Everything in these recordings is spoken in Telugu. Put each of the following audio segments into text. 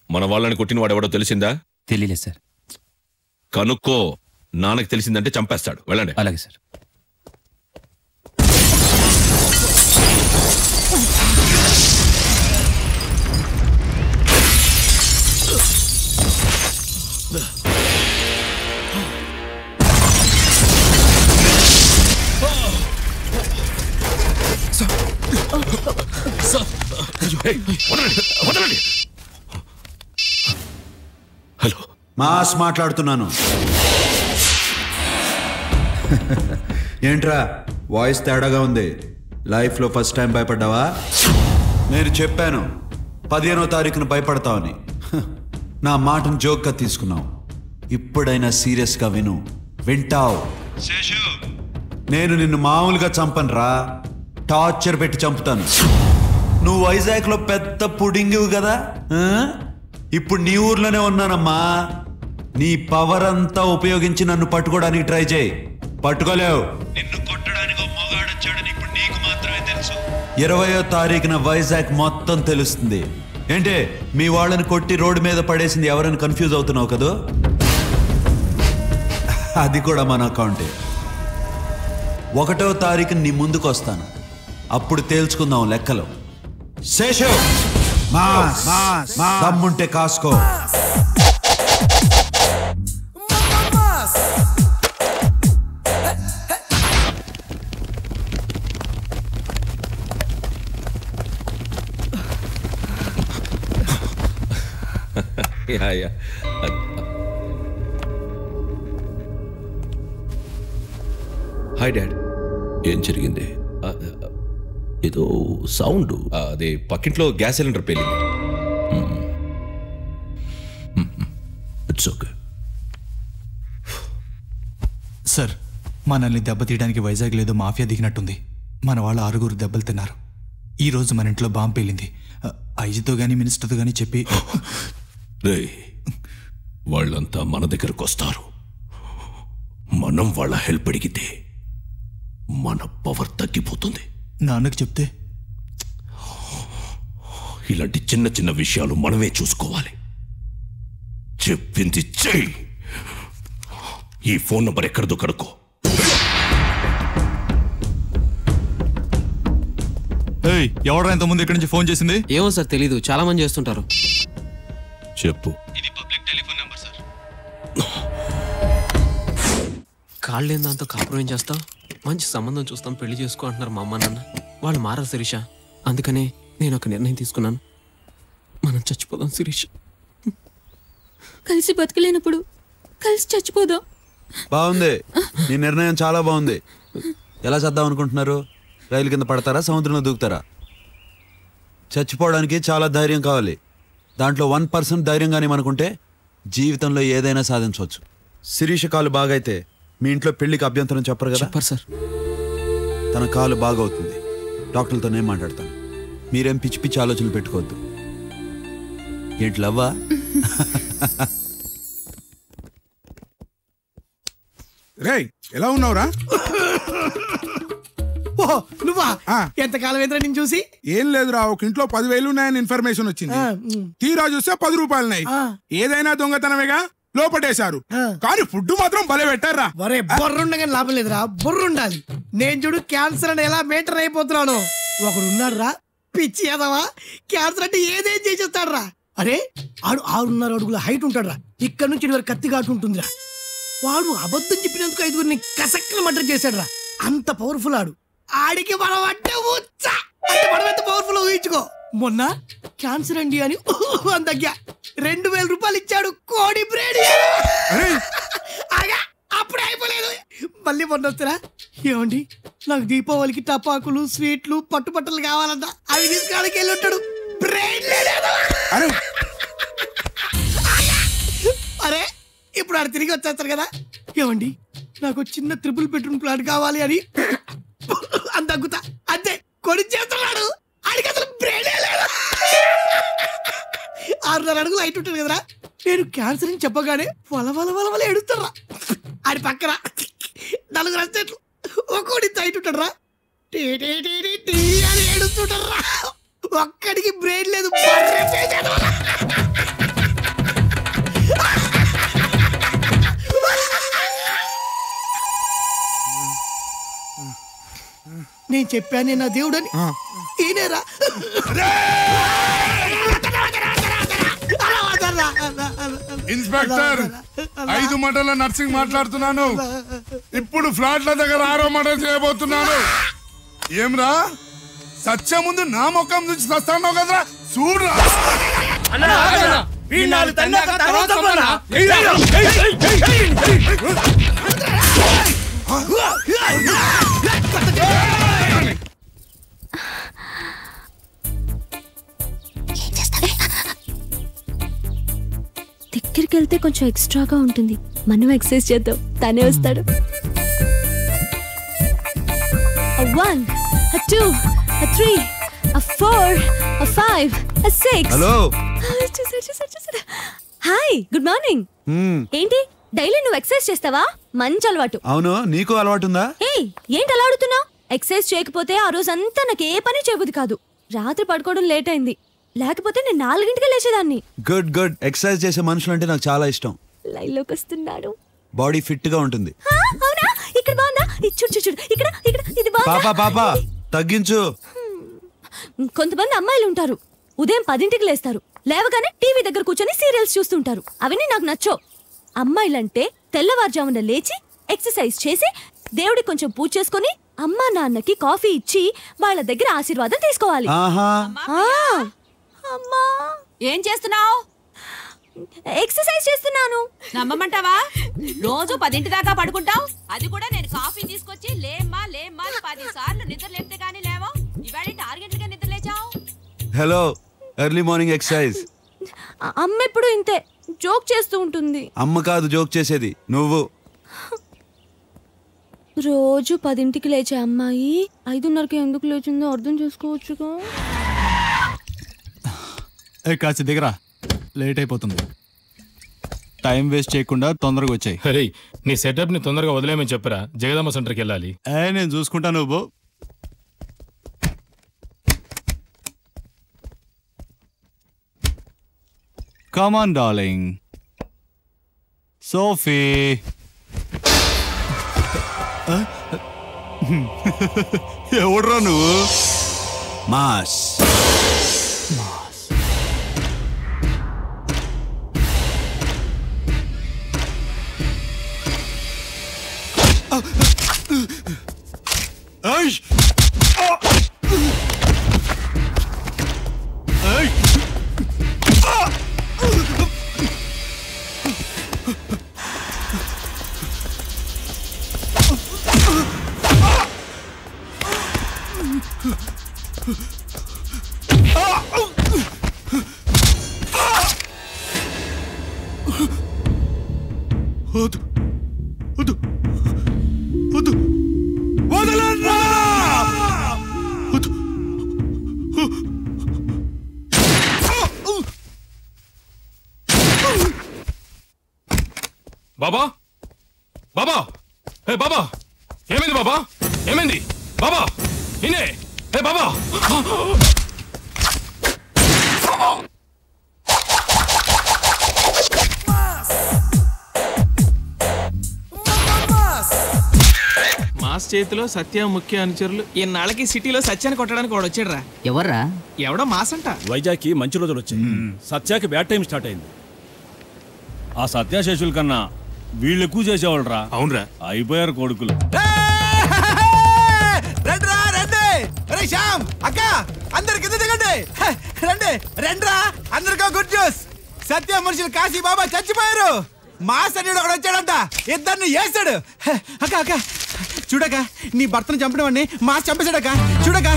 మన వాళ్ళని కొట్టిన వాడెవడో తెలిసిందా తెలియలేదు సార్ కనుక్కో నాన్నకి తెలిసిందంటే చంపేస్తాడు వెళ్ళండి అలాగే సార్ ఏయ్, వదలండి, వదలండి. హలో మాస్ మాట్లాడుతున్నాను ఏంట్రా వాయిస్ తేడాగా ఉంది లైఫ్లో ఫస్ట్ టైం భయపడ్డావా నేను చెప్పాను పదిహేనో తారీఖున భయపడతావని హ, నా మాటను జోక్గా తీసుకున్నావు ఇప్పుడైనా సీరియస్గా విను వింటావు నేను నిన్ను మామూలుగా చంపనురా టార్చర్ పెట్టి చంపుతాను నువ్వు వైజాగ్లో పెద్ద పుడింగివు కదా ఆ? ఇప్పుడు నీ ఊర్లోనే ఉన్నానమ్మా నీ పవర్ అంతా ఉపయోగించి నన్ను పట్టుకోవడానికి ట్రై చేయి పట్టుకోలేవు నిన్ను కొట్టడానికి మొగాడొచ్చాడని ఇప్పుడు నీకు మాత్రమే తెలుసు ఇరవయో తారీఖున వైజాగ్ మొత్తం తెలుస్తుంది ఏంటి మీ వాళ్ళని కొట్టి రోడ్డు మీద పడేసింది ఎవరైనా కన్ఫ్యూజ్ అవుతున్నావు కదూ అది కూడా మన అకౌంటే ఒకటో తారీఖు నీ ముందుకు వస్తాను అప్పుడు తేల్చుకుందాం లెక్కలు శేషు మాస్ దమ్ముంటే కాసుకో యా, యా. హాయ్ డాడ్ ఏం జరిగింది ఆ, ఏదో సౌండ్ ఆ, అదే పక్కింట్లో గ్యాస్ సిలిండర్ పేలింది ఇట్స్ ఓకే సార్ మనల్ని దెబ్బతీయడానికి వైజాగ్ లేదో మాఫియా దిగినట్టుంది మన వాళ్ళు ఆరుగురు దెబ్బలు తిన్నారు ఈ రోజు మన ఇంట్లో బాంబు పేలింది ఆ, ఐజీతో గానీ మినిస్టర్తో గానీ చెప్పి రే వాళ్ళంతా మన దగ్గరకు వస్తారు మనం వాళ్ళ హెల్ప్ అడిగితే మన పవర్ తగ్గిపోతుంది నాన్నకు చెప్తే ఇలాంటి చిన్న చిన్న విషయాలు మనమే చూసుకోవాలి చెప్పింది చెయ్యి ఈ ఫోన్ నంబర్ ఎక్కడదో కనుక్కో ఏయ్ ఎవడరా ఇంత ముందు ఇక్కడి నుంచి ఫోన్ చేసింది ఏమో సార్ తెలీదు చాలా మంది చేస్తుంటారు చెప్పు కాళ్ళు లేని దాంతో కాపురం ఏం చేస్తావు మంచి సంబంధం చూస్తాం పెళ్లి చేసుకో అంటున్నారు మా అమ్మ నాన్న వాళ్ళు మారారు శిరీష అందుకనే నేను ఒక నిర్ణయం తీసుకున్నాను మనం చచ్చిపోదాం శిరీష కలిసి బతకలేనప్పుడు కలిసి చచ్చిపోదాం బాగుంది నీ నిర్ణయం చాలా బాగుంది ఎలా చేద్దాం అనుకుంటున్నారు రైలు కింద పడతారా సముద్రంలో దూకుతారా చచ్చిపోవడానికి చాలా ధైర్యం కావాలి దాంట్లో వన్ పర్సెంట్ ధైర్యంగానే అనుకుంటే జీవితంలో ఏదైనా సాధించవచ్చు శిరీష కాలు బాగైతే మీ ఇంట్లో పెళ్లికి అభ్యంతరం చెప్పరు కదా చెప్పారు సార్ తన కాలు బాగవుతుంది డాక్టర్లతో నేను మాట్లాడతాను మీరేం పిచ్చి పిచ్చి ఆలోచనలు పెట్టుకోవద్దు ఏంటి లవ్వా రేయ్ ఎలా ఉన్నావురా ఓ నువ్వా ఆ. ఎంతకాలం ఏంద్రా నేను చూసి ఏం లేదురా ఒక ఇంట్లో పదివేలు ఉన్నాయని ఇన్ఫర్మేషన్ వచ్చింది ఆ, ఉమ్. తీరా చూస్తే పది రూపాయలున్నాయి ఆ. ఏదైనా దొంగతనమేగా లోపటేశారు ఆ. కానీ ఫుడ్ మాత్రం భలే పెట్టారా ఒరే బొర్రుండగా లాభం లేదురా బొర్రుండాలి నేను చూడు క్యాన్సర్ అని ఎలా మెయింటైన్ అయిపోతున్నాను ఒకడు ఉన్నాడురా పిచ్చి ఏదవా క్యాన్సర్ అంటే ఏదేం చేసేస్తాడురా అరే ఆడు ఆరున్నర అడుగుల హైట్ ఉంటాడురా ఇక్కడ నుంచి ఇటు వరకు కత్తి ఘాటు ఉంటుందిరా వాడు అబద్ధం చెప్పినందుకు ఐదుగురిని కసక్కన మర్డర్ చేశాడురా అంత పవర్ఫుల్ ఆడు ఆడికి మనం అంటే ఉచ్చ అంటే మనం ఎంత పవర్ఫుల్ ఊహించుకో మొన్న క్యాన్సర్ అండి అని అని తగ్గా రెండు వేల రూపాయలు ఇచ్చాడు కోడి బ్రేడ్ అరే ఆగా అప్పుడే అయిపోలేదు మళ్ళీ మొన్న వస్తారా ఏమండి నాకు దీపావళికి టపాకులు స్వీట్లు పట్టుబట్టలు కావాలంట అవి తీసుకురావడానికి వెళ్ళి ఉంటాడు బ్రెయిన్ లేదు అరే అరే ఇప్పుడు ఆడు తిరిగి వచ్చేస్తారు కదా ఏమండి నాకు చిన్న త్రిపుల్ బెడ్రూమ్ ప్లాట్ కావాలి అని అంత అగ్గుతా అంతే కొని చేస్తున్నాడు ఆడికి అసలు బ్రెయిన్ లేదు ఆరున్నర అడుగులు హైట్ ఉంటుంది కదరా నేను క్యాన్సర్ అని చెప్పగానే వల వల వల వల ఏడుస్తారా ఆడి పక్కన నలుగురు అస్టేట్లు ఒక్కోడి హైట్ ఉంటాడరా టీ టీ టీ టీ టీ అని ఏడుస్తుంటారా ఒక్కడికి బ్రెయిన్ లేదు బర్రె పేజాడు. నేను చెప్పానే నా దేవుడని ఈయనేరా అలా వదలరా. అలా, అలా, అలా. ఇన్స్పెక్టర్ ఐదు మంటల నర్సింగ్ మాట్లాడుతున్నాను ఇప్పుడు ఫ్లాట్ల దగ్గర ఆరో మంటలు చేయబోతున్నాను ఏమ్రా సత్య ముందు నా ముఖం నుంచి సస్తాను కదరా చూడరా దగ్గరికి వెళ్తే కొంచెం ఎక్స్ట్రాగా ఉంటుంది మనం ఎక్సర్సైజ్ చేద్దాం తనే వస్తాడు one two three four five six hello చూసాడు చూసాడు చూసాడు హాయ్ గుడ్ మార్నింగ్ ఏంటి డైలీ నువ్వు ఎక్సర్సైజ్ చేస్తావా మంచి అలవాటు అవును నీకు అలవాటు ఉందా ఏయ్ ఏంటి అలా అడుగుతున్నావు ఎక్సర్సైజ్ చేయకపోతే ఆ రోజంతా నాకు ఏ పని చేయబుద్ది కాదు రాత్రి పడుకోవడం లేట్ అయింది లేకపోతే నేను నాలుగింటికి లేచేదాన్ని గుడ్ గుడ్ ఎక్సర్సైజ్ చేసే మనుషులు అంటే నాకు చాలా ఇష్టం లైన్లోకి వస్తున్నాడు బాడీ ఫిట్ గా ఉంటుంది హా, అవునా ఇక్కడ బాగుందా ఇది చూడు చూడు చూడు ఇక్కడ ఇక్కడ ఇది పాపా బాగుందా పాపా తగ్గించు కొంతమంది అమ్మాయిలు ఉంటారు ఉదయం పదింటికి లేస్తారు లేవగానే టీవీ దగ్గర కూర్చొని సీరియల్స్ చూస్తుంటారు అవన్నీ నాకు నచ్చో అమ్మాయిలంటే తెల్లవారుజామున లేచి ఎక్సర్సైజ్ చేసి దేవుడికి కొంచెం పూజ చేసుకొని అమ్మా నాన్నకి కాఫీ ఇచ్చి వాళ్ళ దగ్గర ఆశీర్వాదం తీసుకోవాలి ఆహా ఆ, అమ్మా ఏం చేస్తున్నావు ఎక్సర్సైజ్ చేస్తున్నాను నమ్మమంటావా రోజు పదింటి దాకా పడుకుంటావు అది కూడా నేను కాఫీ తీసుకొచ్చి లేమ్మా లేమ్మా అని పది సార్లు నిద్ర లేపితే గానీ లేవో ఇవాళ ఆరు గంటలుగా నిద్ర లేచావు హలో ఎర్లీ మార్నింగ్ ఎక్సర్సైజ్ ఆ, అమ్మ ఎప్పుడు ఇంతే జోక్ చేస్తూ ఉంటుంది అమ్మ కాదు జోక్ చేసేది నువ్వు రోజు పదింటికి లేచే అమ్మాయి ఐదున్నరకి ఎందుకు లేచిందో అర్థం చేసుకోవచ్చుగా ఏ కాస్త దిగరా లేట్ అయిపోతుంది టైం వేస్ట్ చేయకుండా తొందరగా వచ్చాయి అరే నీ సెటప్ ని తొందరగా వదిలేమని చెప్పరా జగదమ్మ సెంటర్కి వెళ్ళాలి ఏ నేను చూసుకుంటా నువ్వు కమాన్ డార్లింగ్ సోఫీ ఎవడ్రా నువ్వు మాస్ ఐష్ ఐష్ వద్దు వద్దు వద్దు వదలన్నా వద్దు బాబా బాబా ఏ బాబా ఏమైంది బాబా ఏమైంది బాబా ఇనే ఏ బాబా మాస్ చేతిలో సత్య ముఖ్య అనుచరులు ఈనాళ్ళకి సిటీలో సత్యాన్ని కొట్టడానికి వాడు వచ్చాడురా ఎవర్రా ఎవడో మాస్ అంట వైజాగ్కి మంచి రోజులు వచ్చాయి సత్యాకి బ్యాడ్ టైం స్టార్ట్ అయింది ఆ సత్యాశేషుల కన్నా వీళ్ళు ఎక్కువ చేసేవాళ్ళు రా అవునరా అయిపోయారు కొడుకులు రండి రా రండి రే శ్యామ్ అక్క అందరు కింద దిగండి హ, రండి రండి రా అందరికీ గుడ్ న్యూస్ సత్య మనుషులు కాశీ బాబా చచ్చిపోయారు మా సన్యుడు ఒకడు వచ్చాడంట ఇద్దరిని వేసాడు హ, అక్క అక్క చూడక నీ భర్తను చంపడం అని మాస్ చంపేశాడక్క చూడక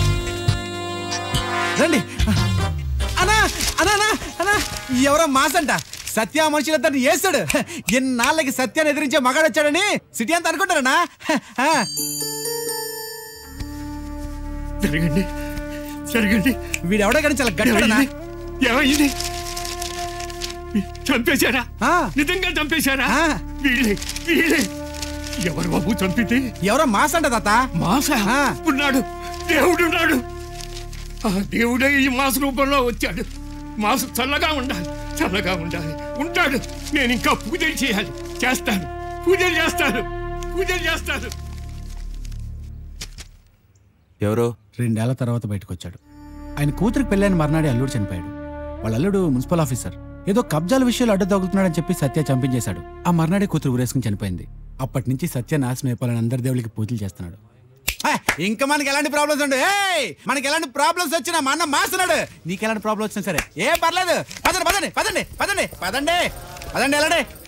రండి అనా అనా అనా అనా ఎవరో మాస్ అంట సత్య మనుషులిద్దరిని వేస్తాడు హ, ఎన్నాళ్ళకి సత్యాన్ని ఎదిరించే మగాడు వచ్చాడని సిటీ అంతా అనుకుంటారనా హ, హ. జరగండి జరగండి వీడెవడో కానీ చాలా గట్టివాడనా ఏమైంది చంపేశారా ఆ. నిజంగా చంపేశారా ఆ. వీళ్ళే వీళ్ళే ఎవరు బాబు చంపితే ఎవరో మాస్ అంట తాత మాస ఆ. ఉన్నాడు దేవుడు ఉన్నాడు ఆ దేవుడే ఈ మాస రూపంలో వచ్చాడు మాసు చల్లగా ఉండాలి చల్లగా ఉండాలి ఉంటాడు నేను ఇంకా పూజలు చేయాలి చేస్తాను పూజలు చేస్తాను పూజలు చేస్తాను ఎవరో రెండేళ్ల తర్వాత బయటకు వచ్చాడు ఆయన కూతురికి పెళ్ళైన మర్నాడే అల్లుడు చనిపోయాడు వాళ్ళ అల్లుడు మున్సిపల్ ఆఫీసర్ ఏదో కబ్జాల విషయాలు అడ్డు తగులుతున్నాడని చెప్పి సత్య చంపించేశాడు ఆ మర్నాడే కూతురు ఊరేసుకుని చనిపోయింది అప్పటి నుంచి సత్య నాశనం అయిపోవాలని అందరి దేవుడికి పూజలు చేస్తున్నాడు ఇంకా మనకి ఎలాంటి ప్రాబ్లమ్స్ ఉండు ఏయ్ మనకి ఎలాంటి ప్రాబ్లమ్స్ వచ్చినా మా అన్న మాస్తున్నాడు నీకు ఎలాంటి ప్రాబ్లమ్స్ వచ్చినా సరే ఏం పర్లేదు పదండి పదండి పదండి పదండి పదండి పదండి ఎలాంటి